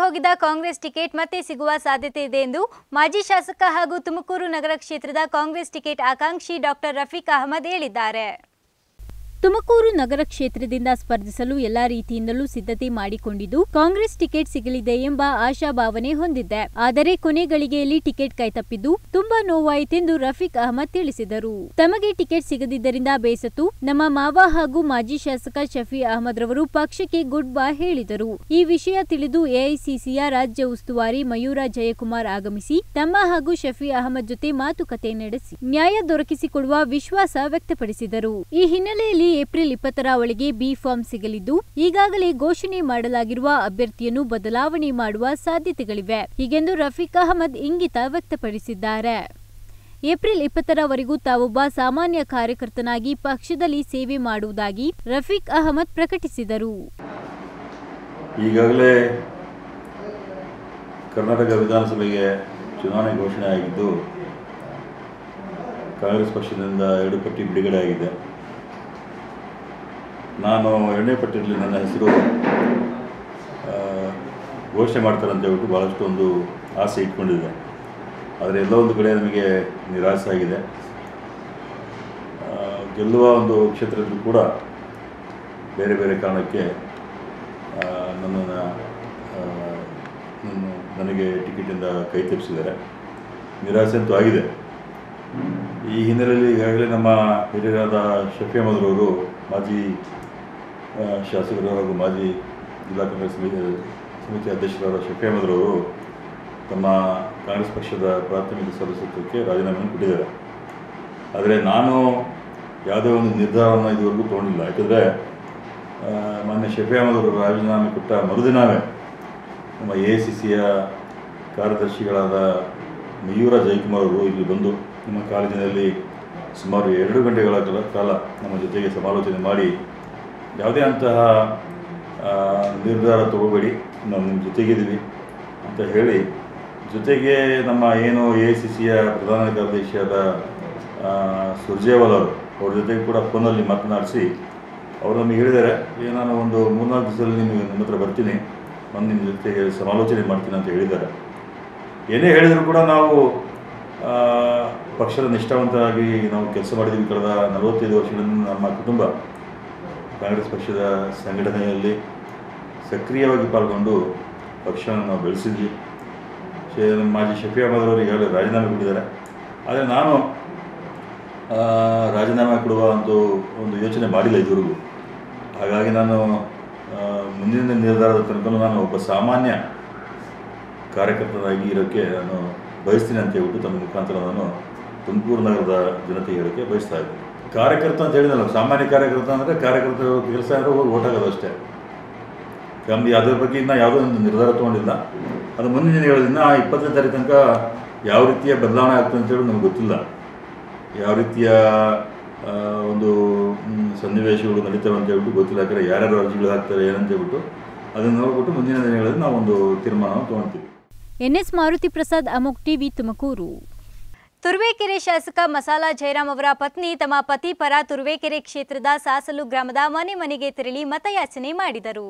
ಹೋಗಿದ್ದ ಕಾಂಗ್ರೆಸ್ ಟಿಕೆಟ್ ಮತ್ತೆ ಸಿಗುವ ಸಾಧ್ಯತೆ ಇದೆ ಎಂದು ಮಾಜಿ ಶಾಸಕ ಹಾಗೂ ತುಮಕೂರು ನಗರ ಕ್ಷೇತ್ರದ ಕಾಂಗ್ರೆಸ್ ಟಿಕೆಟ್ ಆಕಾಂಕ್ಷಿ ಡಾಕ್ಟರ್ ರಫೀಕ್ ಅಹಮದ್ ಹೇಳಿದ್ದಾರೆ ತುಮಕೂರು ನಗರ ಕ್ಷೇತ್ರದಿಂದ ಸ್ಪರ್ಧಿಸಲು ಎಲ್ಲಾ ರೀತಿಯಿಂದಲೂ ಸಿದ್ಧತೆ ಮಾಡಿಕೊಂಡಿದ್ದು ಕಾಂಗ್ರೆಸ್ ಟಿಕೆಟ್ ಸಿಗಲಿದೆ ಎಂಬ ಆಶಾಭಾವನೆ ಹೊಂದಿದ್ದೆ ಆದರೆ ಕೊನೆ ಗಳಿಗೆಯಲ್ಲಿ ಟಿಕೆಟ್ ಕೈತಪ್ಪಿದ್ದು ತುಂಬಾ ನೋವಾಯಿತೆಂದು ರಫೀಕ್ ಅಹಮದ್ ತಿಳಿಸಿದರು ತಮಗೆ ಟಿಕೆಟ್ ಸಿಗದಿದ್ದರಿಂದ ಬೇಸತ್ತು ನಮ್ಮ ಮಾವ ಹಾಗೂ ಮಾಜಿ ಶಾಸಕ ಶಫಿ ಅಹಮದ್ ರವರು ಪಕ್ಷಕ್ಕೆ ಗುಡ್ ಬೈ ಹೇಳಿದರು ಈ ವಿಷಯ ತಿಳಿದು ಎಐಸಿಸಿಯ ರಾಜ್ಯ ಉಸ್ತುವಾರಿ ಮಯೂರ ಜಯಕುಮಾರ್ ಆಗಮಿಸಿ ತಮ್ಮ ಹಾಗೂ ಶಫಿ ಅಹಮದ್ ಜೊತೆ ಮಾತುಕತೆ ನಡೆಸಿ ನ್ಯಾಯ ದೊರಕಿಸಿಕೊಡುವ ವಿಶ್ವಾಸ ವ್ಯಕ್ತಪಡಿಸಿದರು ಈ ಹಿನ್ನೆಲೆಯಲ್ಲಿ ಏಪ್ರಿಲ್ ಇಪ್ಪತ್ತರ ಒಳಗೆ ಬಿ ಫಾರ್ಮ್ ಸಿಗಲಿದ್ದು ಈಗಾಗಲೇ ಘೋಷಣೆ ಮಾಡಲಾಗಿರುವ ಅಭ್ಯರ್ಥಿಯನ್ನು ಬದಲಾವಣೆ ಮಾಡುವ ಸಾಧ್ಯತೆಗಳಿವೆ ಹೀಗೆಂದು ರಫೀಕ್ ಅಹಮದ್ ಇಂಗಿತ ವ್ಯಕ್ತಪಡಿಸಿದ್ದಾರೆ ಏಪ್ರಿಲ್ ಇಪ್ಪತ್ತರವರೆಗೂ ತಾವೊಬ್ಬ ಸಾಮಾನ್ಯ ಕಾರ್ಯಕರ್ತನಾಗಿ ಪಕ್ಷದಲ್ಲಿ ಸೇವೆ ಮಾಡುವುದಾಗಿ ರಫೀಕ್ ಅಹಮದ್ ಪ್ರಕಟಿಸಿದರು ಈಗಾಗಲೇ ಕರ್ನಾಟಕ ವಿಧಾನಸಭೆಗೆ ಚುನಾವಣೆ ಘೋಷಣೆ ಆಗಿದ್ದು ಕಾಂಗ್ರೆಸ್ ಪಕ್ಷದಿಂದ ಎರಡು ಪಟ್ಟಿ ಬಿಡುಗಡೆ ಆಗಿದೆ ನಾನು ಎರಡನೇ ಪಟ್ಟಿಯಲ್ಲಿ ನನ್ನ ಹೆಸರು ಆ, ಘೋಷಣೆ ಮಾಡ್ತಾರೆ ಅಂತ ಹೇಳ್ಬಿಟ್ಟು ಭಾಳಷ್ಟು ಒಂದು ಆಸೆ ಇಟ್ಕೊಂಡಿದ್ದೆ ಆದರೆ ಎಲ್ಲೋ ಒಂದು ಕಡೆ ನಮಗೆ ನಿರಾಸೆ ಆಗಿದೆ ಆ, ಗೆಲ್ಲುವ ಒಂದು ಕ್ಷೇತ್ರದಲ್ಲೂ ಕೂಡ ಬೇರೆ ಬೇರೆ ಕಾರಣಕ್ಕೆ ಆ, ನನ್ನನ್ನು ಆ, ನನ್ನ ನನಗೆ ಟಿಕೆಟಿಂದ ಕೈ ತಪ್ಪಿಸಿದ್ದಾರೆ ನಿರಾಸೆ ಅಂತೂ ಆಗಿದೆ ಈ ಹಿನ್ನೆಲೆಯಲ್ಲಿ ಈಗಾಗಲೇ ನಮ್ಮ ಹಿರಿಯರಾದ ಶಫಿ ಅಹಮದ್ರವರು ಮಾಜಿ ಆ, ಶಾಸಕರು ಹಾಗೂ ಮಾಜಿ ಜಿಲ್ಲಾ ಕಾಂಗ್ರೆಸ್ ಸಮಿತಿ ಸಮಿತಿ ಅಧ್ಯಕ್ಷರಾದ ಶಫಿ ಅಹಮದ್ರವರು ತಮ್ಮ ಕಾಂಗ್ರೆಸ್ ಪಕ್ಷದ ಪ್ರಾಥಮಿಕ ಸದಸ್ಯತ್ವಕ್ಕೆ ರಾಜೀನಾಮೆಯನ್ನು ಕೊಟ್ಟಿದ್ದಾರೆ ಆದರೆ ನಾನು ಯಾವುದೇ ಒಂದು ನಿರ್ಧಾರವನ್ನು ಇದುವರೆಗೂ ತೊಗೊಂಡಿಲ್ಲ ಯಾಕಂದರೆ ಮಾನ್ಯ ಶಫಿ ಅಹಮದ್ ಅವರು ರಾಜೀನಾಮೆ ಕೊಟ್ಟ ಮರುದಿನವೇ ನಮ್ಮ ಎ ಐ ಸಿ ಸಿಯ ಕಾರ್ಯದರ್ಶಿಗಳಾದ ಮಯೂರ ಜಯಕುಮಾರ್ ಅವರು ಇಲ್ಲಿ ಬಂದು ನಮ್ಮ ಕಾಲೇಜಿನಲ್ಲಿ ಸುಮಾರು ಎರಡು ಗಂಟೆಗಳ ಕಾಲ- ಕಾಲ ನಮ್ಮ ಜೊತೆಗೆ ಸಮಾಲೋಚನೆ ಮಾಡಿ ಯಾವುದೇ ಅಂತಹ ಆ, ನಿರ್ಧಾರ ತಗೋಬೇಡಿ ನಾವು ನಿಮ್ಮ ಜೊತೆಗಿದ್ದೀವಿ ಅಂತ ಹೇಳಿ ಜೊತೆಗೆ ನಮ್ಮ ಏನು ಎ ಐ ಸಿ ಸಿಯ ಪ್ರಧಾನ ಕಾರ್ಯದರ್ಶಿಯಾದ ಆ, ಸುರ್ಜೇವಾಲ್ ಅವರು ಅವ್ರ ಜೊತೆಗೆ ಕೂಡ ಫೋನಲ್ಲಿ ಮಾತನಾಡಿಸಿ ಅವರು ನಮಗೆ ಹೇಳಿದ್ದಾರೆ ಏ ನಾನು ಒಂದು ಮೂರ್ನಾಲ್ಕು ದಿವಸದಲ್ಲಿ ನಿಮಗೆ ನಿಮ್ಮ ಹತ್ರ ಬರ್ತೀನಿ ಬಂದು ನಿಮ್ಮ ಜೊತೆಗೆ ಸಮಾಲೋಚನೆ ಮಾಡ್ತೀನಿ ಅಂತ ಹೇಳಿದ್ದಾರೆ ಏನೇ ಹೇಳಿದರೂ ಕೂಡ ನಾವು ಆ, ಪಕ್ಷದ ನಿಷ್ಠಾವಂತರಾಗಿ ನಾವು ಕೆಲಸ ಮಾಡಿದ್ದೀವಿ ಕಳೆದ ನಲವತ್ತೈದು ವರ್ಷಗಳಿಂದ ನಮ್ಮ ಕುಟುಂಬ ಕಾಂಗ್ರೆಸ್ ಪಕ್ಷದ ಸಂಘಟನೆಯಲ್ಲಿ ಸಕ್ರಿಯವಾಗಿ ಪಾಲ್ಗೊಂಡು ಪಕ್ಷವನ್ನು ನಾವು ಬೆಳೆಸಿದ್ವಿ ಶೇ ನಮ್ಮ ಮಾಜಿ ಶಫಿ ಅಹಮದ್ ಅವರು ಈಗಾಗಲೇ ರಾಜೀನಾಮೆ ಕೊಟ್ಟಿದ್ದಾರೆ ಆದರೆ ನಾನು ಆ, ರಾಜೀನಾಮೆ ಕೊಡುವ ಒಂದು ಒಂದು ಯೋಚನೆ ಮಾಡಿಲ್ಲ ಇದುವರೆಗೂ ಹಾಗಾಗಿ ನಾನು ಆ, ಮುಂದಿನ ನಿರ್ಧಾರದ ತನಕ ನಾನು ಒಬ್ಬ ಸಾಮಾನ್ಯ ಕಾರ್ಯಕರ್ತನಾಗಿ ಇರೋಕ್ಕೆ ನಾನು ಬಯಸ್ತೀನಿ ಅಂತ ಹೇಳ್ಬಿಟ್ಟು ತಮ್ಮ ಮುಖಾಂತರ ನಾನು ತುಮಕೂರು ನಗರದ ಜನತೆಗೆ ಹೇಳೋಕ್ಕೆ ಬಯಸ್ತಾ ಇದ್ದೀನಿ ಕಾರ್ಯಕರ್ತ ಅಂತ ಹೇಳಿದಲ್ಲ ಸಾಮಾನ್ಯ ಕಾರ್ಯಕರ್ತ ಅಂದರೆ ಕಾರ್ಯಕರ್ತ ಕೆಲಸ ಅಂದರೆ ಹೋಗಿ ಓಟ್ ಹಾಕೋದು ಅಷ್ಟೇ ನಮ್ದು ಅದ್ರ ಬಗ್ಗೆ ಇನ್ನೂ ಯಾವುದೋ ಒಂದು ನಿರ್ಧಾರ ತೊಗೊಂಡಿಲ್ಲ ಅದು ಮುಂದಿನ ದಿನ ಹೇಳೋದಿನ್ನ ಇಪ್ಪತ್ತನೇ ತಾರೀಕು ತನಕ ಯಾವ ರೀತಿಯ ಬದಲಾವಣೆ ಆಗ್ತದೆ ಅಂತೇಳಿ ನಮ್ಗೆ ಗೊತ್ತಿಲ್ಲ ಯಾವ ರೀತಿಯ ಆ, ಒಂದು ಮ್, ಸನ್ನಿವೇಶಗಳು ನಡೀತವೆ ಅಂತ ಹೇಳ್ಬಿಟ್ಟು ಗೊತ್ತಿಲ್ಲ ಯಾಕಂದರೆ ಯಾರ್ಯಾರು ಅರ್ಜಿಗಳು ಹಾಕ್ತಾರೆ ಏನಂತ ಹೇಳ್ಬಿಟ್ಟು ಅದನ್ನು ನೋಡ್ಬಿಟ್ಟು ಮುಂದಿನ ದಿನಗಳಲ್ಲಿ ನಾವು ಒಂದು ತೀರ್ಮಾನವನ್ನು ತೊಗೊಳ್ತೀವಿ ಎನ್ಎಸ್ ಮಾರುತಿ ಪ್ರಸಾದ್ ಅಮೋಕ್ ಟಿವಿ ತುಮಕೂರು ತುರುವೇಕೆರೆ ಶಾಸಕ ಮಸಾಲಾ ಜಯರಾಮ್ ಅವರ ಪತ್ನಿ ತಮ್ಮ ಪತಿ ಪರ ತುರುವೇಕೆರೆ ಕ್ಷೇತ್ರದ ಸಾಸಲು ಗ್ರಾಮದ ಮನೆ ಮನೆಗೆ ತೆರಳಿ ಮತಯಾಚನೆ ಮಾಡಿದರು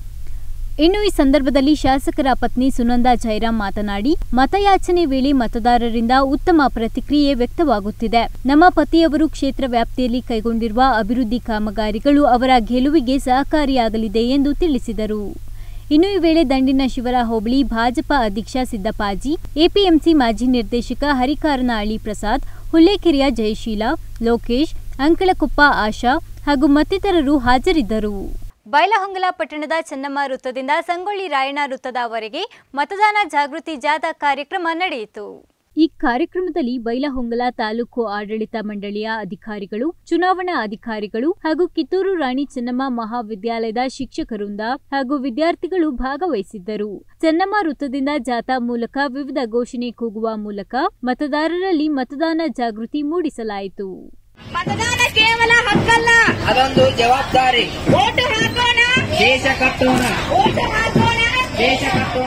ಇನ್ನು ಈ ಸಂದರ್ಭದಲ್ಲಿ ಶಾಸಕರ ಪತ್ನಿ ಸುನಂದಾ ಜೈರಾಮ್ ಮಾತನಾಡಿ ಮತಯಾಚನೆ ವೇಳೆ ಮತದಾರರಿಂದ ಉತ್ತಮ ಪ್ರತಿಕ್ರಿಯೆ ವ್ಯಕ್ತವಾಗುತ್ತಿದೆ ನಮ್ಮ ಪತಿಯವರು ಕ್ಷೇತ್ರ ವ್ಯಾಪ್ತಿಯಲ್ಲಿ ಕೈಗೊಂಡಿರುವ ಅಭಿವೃದ್ಧಿ ಕಾಮಗಾರಿಗಳು ಅವರ ಗೆಲುವಿಗೆ ಸಹಕಾರಿಯಾಗಲಿದೆ ಎಂದು ತಿಳಿಸಿದರು ಇನ್ನು ಈ ವೇಳೆ ದಂಡಿನ ಶಿವರ ಹೋಬಳಿ ಭಾಜಪ ಅಧ್ಯಕ್ಷ ಸಿದ್ದಪ್ಪಾಜಿ ಎಪಿಎಂಸಿ ಮಾಜಿ ನಿರ್ದೇಶಕ ಹರಿಕಾರನಹಳ್ಳಿ ಪ್ರಸಾದ್ ಹುಲ್ಲೇಕೆರೆಯ ಜಯಶೀಲ ಲೋಕೇಶ್ ಅಂಕಳಕೊಪ್ಪ ಆಶಾ ಹಾಗೂ ಮತ್ತಿತರರು ಹಾಜರಿದ್ದರು ಬೈಲಹೊಂಗಲ ಪಟ್ಟಣದ ಚೆನ್ನಮ್ಮ ವೃತ್ತದಿಂದ ಸಂಗೊಳ್ಳಿ ರಾಯಣ್ಣ ವೃತ್ತದವರೆಗೆ ಮತದಾನ ಜಾಗೃತಿ ಜಾಥಾ ಕಾರ್ಯಕ್ರಮ ನಡೆಯಿತು ಈ ಕಾರ್ಯಕ್ರಮದಲ್ಲಿ ಬೈಲಹೊಂಗಲ ತಾಲೂಕು ಆಡಳಿತ ಮಂಡಳಿಯ ಅಧಿಕಾರಿಗಳು ಚುನಾವಣಾ ಅಧಿಕಾರಿಗಳು ಹಾಗೂ ಕಿತ್ತೂರು ರಾಣಿ ಚೆನ್ನಮ್ಮ ಮಹಾವಿದ್ಯಾಲಯದ ಶಿಕ್ಷಕರಿಂದ ಹಾಗೂ ವಿದ್ಯಾರ್ಥಿಗಳು ಭಾಗವಹಿಸಿದ್ದರು ಚೆನ್ನಮ್ಮ ವೃತ್ತದಿಂದ ಜಾಥಾ ಮೂಲಕ ವಿವಿಧ ಘೋಷಣೆ ಕೂಗುವ ಮೂಲಕ ಮತದಾರರಲ್ಲಿ ಮತದಾನ ಜಾಗೃತಿ ಮೂಡಿಸಲಾಯಿತು ಮತದಾನ ಕೇವಲ ಹಕ್ಕಲ್ಲ ಅದೊಂದು ಜವಾಬ್ದಾರಿ ಓಟು ಹಾಕೋಣ ದೇಶ ಕಟ್ಟೋಣ ಓಟು ಹಾಕೋಣ ದೇಶ ಕಟ್ಟೋಣ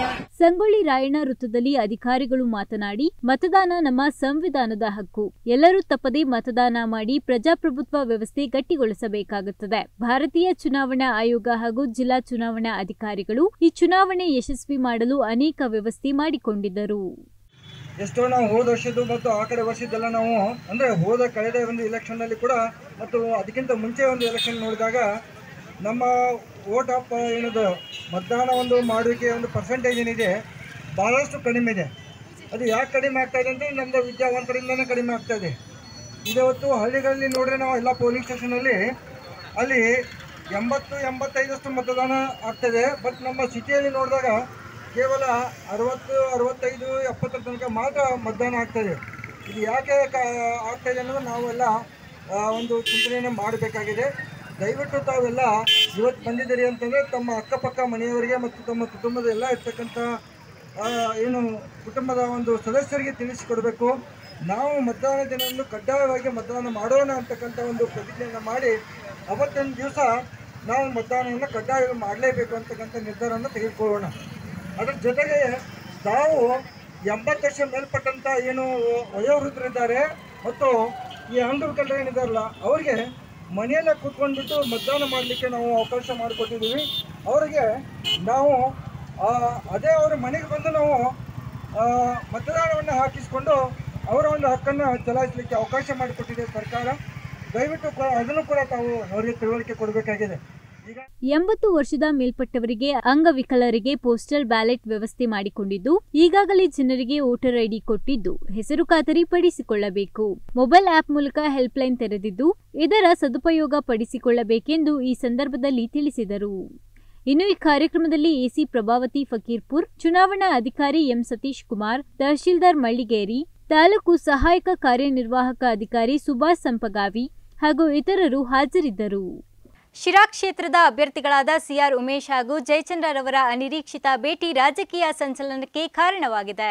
ಸಂಗೊಳ್ಳಿ ರಾಯಣ್ಣ ವೃತ್ತದಲ್ಲಿ ಅಧಿಕಾರಿಗಳು ಮಾತನಾಡಿ ಮತದಾನ ನಮ್ಮ ಸಂವಿಧಾನದ ಹಕ್ಕು ಎಲ್ಲರೂ ತಪ್ಪದೇ ಮತದಾನ ಮಾಡಿ ಪ್ರಜಾಪ್ರಭುತ್ವ ವ್ಯವಸ್ಥೆ ಗಟ್ಟಿಗೊಳಿಸಬೇಕಾಗುತ್ತದೆ ಭಾರತೀಯ ಚುನಾವಣಾ ಆಯೋಗ ಹಾಗೂ ಜಿಲ್ಲಾ ಚುನಾವಣಾ ಅಧಿಕಾರಿಗಳು ಈ ಚುನಾವಣೆ ಯಶಸ್ವಿ ಮಾಡಲು ಅನೇಕ ವ್ಯವಸ್ಥೆ ಮಾಡಿಕೊಂಡಿದ್ದರು ಎಷ್ಟೋ ನಾವು ಹೋದ ವರ್ಷದ್ದು ಮತ್ತು ಆ ಕಡೆ ವರ್ಷದ್ದೆಲ್ಲ ನಾವು ಅಂದರೆ ಹೋದ ಕಳೆದ ಒಂದು ಎಲೆಕ್ಷನ್ನಲ್ಲಿ ಕೂಡ ಮತ್ತು ಅದಕ್ಕಿಂತ ಮುಂಚೆ ಒಂದು ಎಲೆಕ್ಷನ್ ನೋಡಿದಾಗ ನಮ್ಮ ವೋಟ್ ಆಫ್ ಏನದು ಮತದಾನ ಒಂದು ಮಾಡುವಿಕೆ ಒಂದು ಪರ್ಸೆಂಟೇಜ್ ಏನಿದೆ ಭಾಳಷ್ಟು ಕಡಿಮೆ ಇದೆ ಅದು ಯಾಕೆ ಕಡಿಮೆ ಆಗ್ತಾ ಇದೆ ಅಂದರೆ ನಮ್ಮದು ವಿದ್ಯಾವಂತರಿಂದನೇ ಕಡಿಮೆ ಆಗ್ತಾ ಇದೆ ಇವತ್ತು ಹಳ್ಳಿಗಳಲ್ಲಿ ನೋಡಿದ್ರೆ ನಾವು ಎಲ್ಲ ಪೋಲಿಂಗ್ ಸ್ಟೇಷನಲ್ಲಿ ಅಲ್ಲಿ ಎಂಬತ್ತು ಎಂಬತ್ತೈದಷ್ಟು ಮತದಾನ ಆಗ್ತದೆ ಬಟ್ ನಮ್ಮ ಸಿಟಿಯಲ್ಲಿ ನೋಡಿದಾಗ ಕೇವಲ ಅರವತ್ತು ಅರವತ್ತೈದು ಎಪ್ಪತ್ತರ ತನಕ ಮಾತ್ರ ಮತದಾನ ಆಗ್ತದೆ ಇದು ಯಾಕೆ ಕ ಆಗ್ತಾಯಿದೆ ಅನ್ನೋದು ನಾವೆಲ್ಲ ಆ, ಒಂದು ಚಿಂತನೆಯನ್ನು ಮಾಡಬೇಕಾಗಿದೆ ದಯವಿಟ್ಟು ತಾವೆಲ್ಲ ಇವತ್ತು ಬಂದಿದ್ದೀರಿ ಅಂತಂದರೆ ತಮ್ಮ ಅಕ್ಕಪಕ್ಕ ಮನೆಯವರಿಗೆ ಮತ್ತು ತಮ್ಮ ಕುಟುಂಬದ ಎಲ್ಲ ಇರ್ತಕ್ಕಂಥ ಆ, ಏನು ಕುಟುಂಬದ ಒಂದು ಸದಸ್ಯರಿಗೆ ತಿಳಿಸಿಕೊಡಬೇಕು ನಾವು ಮತದಾನ ದಿನವನ್ನು ಕಡ್ಡಾಯವಾಗಿ ಮತದಾನ ಮಾಡೋಣ ಅಂತಕ್ಕಂಥ ಒಂದು ಪ್ರತಿಜ್ಞೆಯನ್ನು ಮಾಡಿ ಅವತ್ತಿನ ದಿವಸ ನಾವು ಮತದಾನವನ್ನು ಕಡ್ಡಾಯವಾಗಿ ಮಾಡಲೇಬೇಕು ಅಂತಕ್ಕಂಥ ನಿರ್ಧಾರವನ್ನು ತೆಗೆದುಕೊಳ್ಳೋಣ ಅದರ ಜೊತೆಗೆ ತಾವು ಎಂಬತ್ತು ವರ್ಷ ಮೇಲ್ಪಟ್ಟಂಥ ಏನು ವಯೋವೃದ್ಧರಿದ್ದಾರೆ ಮತ್ತು ಈ ಅಂಗವಿಕಲರು ಏನಿದಾರಲ್ಲ ಅವರಿಗೆ ಮನೆಯಲ್ಲೇ ಕೂತ್ಕೊಂಡ್ಬಿಟ್ಟು ಮತದಾನ ಮಾಡಲಿಕ್ಕೆ ನಾವು ಅವಕಾಶ ಮಾಡಿಕೊಟ್ಟಿದ್ದೀವಿ ಅವರಿಗೆ ನಾವು ಆ, ಅದೇ ಅವರ ಮನೆಗೆ ಬಂದು ನಾವು ಆ, ಮತದಾನವನ್ನು ಹಾಕಿಸ್ಕೊಂಡು ಅವರ ಒಂದು ಹಕ್ಕನ್ನು ಚಲಾಯಿಸಲಿಕ್ಕೆ ಅವಕಾಶ ಮಾಡಿಕೊಟ್ಟಿದೆ ಸರ್ಕಾರ ದಯವಿಟ್ಟು ಕೂಡ- ಅದನ್ನು ಕೂಡ ತಾವು ಅವರಿಗೆ ತಿಳುವಳಿಕೆ ಕೊಡಬೇಕಾಗಿದೆ ಈಗ ಎಂಬತ್ತು ವರ್ಷದ ಮೇಲ್ಪಟ್ಟವರಿಗೆ ಅಂಗವಿಕಲರಿಗೆ ಪೋಸ್ಟಲ್ ಬ್ಯಾಲೆಟ್ ವ್ಯವಸ್ಥೆ ಮಾಡಿಕೊಂಡಿದ್ದು ಈಗಾಗಲೇ ಜನರಿಗೆ ವೋಟರ್ ಐಡಿ ಕೊಟ್ಟಿದ್ದು ಹೆಸರು ಖಾತರಿ ಪಡಿಸಿಕೊಳ್ಳಬೇಕು ಮೊಬೈಲ್ ಆಪ್ ಮೂಲಕ ಹೆಲ್ಪ್ಲೈನ್ ತೆರೆದಿದ್ದು ಇದರ ಸದುಪಯೋಗ ಪಡಿಸಿಕೊಳ್ಳಬೇಕೆಂದು ಈ ಸಂದರ್ಭದಲ್ಲಿ ತಿಳಿಸಿದರು ಇನ್ನು ಈ ಕಾರ್ಯಕ್ರಮದಲ್ಲಿ ಎಸಿ ಪ್ರಭಾವತಿ ಫಕೀರ್ಪುರ್ ಚುನಾವಣಾ ಅಧಿಕಾರಿ ಎಂ ಸತೀಶ್ ಕುಮಾರ್ ತಹಶೀಲ್ದಾರ್ ಮಳ್ಳಿಗೇರಿ ತಾಲೂಕು ಸಹಾಯಕ ಕಾರ್ಯನಿರ್ವಾಹಕ ಅಧಿಕಾರಿ ಸುಭಾಷ್ ಸಂಪಗಾವಿ ಹಾಗೂ ಇತರರು ಹಾಜರಿದ್ದರು ಶಿರಾ ಕ್ಷೇತ್ರದ ಅಭ್ಯರ್ಥಿಗಳಾದ ಸಿಆರ್ ಉಮೇಶ್ ಹಾಗೂ ಜಯಚಂದ್ರರವರ ಅನಿರೀಕ್ಷಿತ ಭೇಟಿ ರಾಜಕೀಯ ಸಂಚಲನಕ್ಕೆ ಕಾರಣವಾಗಿದೆ